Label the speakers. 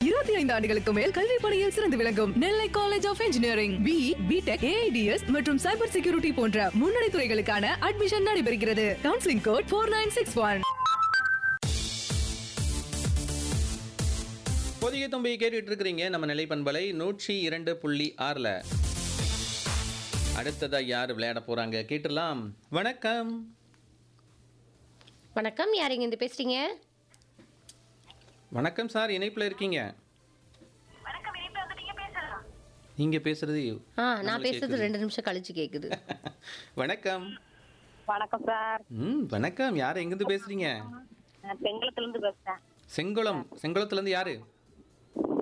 Speaker 1: இருபத்தி ஐந்து ஆண்டுகளுக்கு மேல் கல்வி பணியில் சிறந்து விளங்கும் Nellai college of engineering B BTech AIDS மற்றும் சைபர் செக்யூரிட்டி போன்ற முன்னணி துறைகளுக்கான அட்மிஷன் நடைபெறுகிறது counselling code four nine six one
Speaker 2: பொதிகை தும்பி கேட்டுட்டு இருக்கிறீங்க நம்ம நிலை பண்பலை நூற்றி இரண்டு புள்ளி ஆறில் அடுத்ததா யார் விளையாட போறாங்க கேட்டுடலாம் வணக்கம்
Speaker 3: வணக்கம் யார் இருந்து பேசுறீங்க
Speaker 2: வணக்கம் சார் இணைப்பில் இருக்கீங்க நீங்க பேசுறது
Speaker 3: ஆ நான் பேசுறது ரெண்டு நிமிஷம் கழிச்சு கேக்குது
Speaker 2: வணக்கம்
Speaker 4: வணக்கம் சார்
Speaker 2: ம் வணக்கம் யார் எங்கேருந்து பேசுறீங்க
Speaker 4: நான் செங்கலத்துல இருந்து பேசுறேன்
Speaker 2: செங்குளம் செங்குளத்துலேருந்து யாரு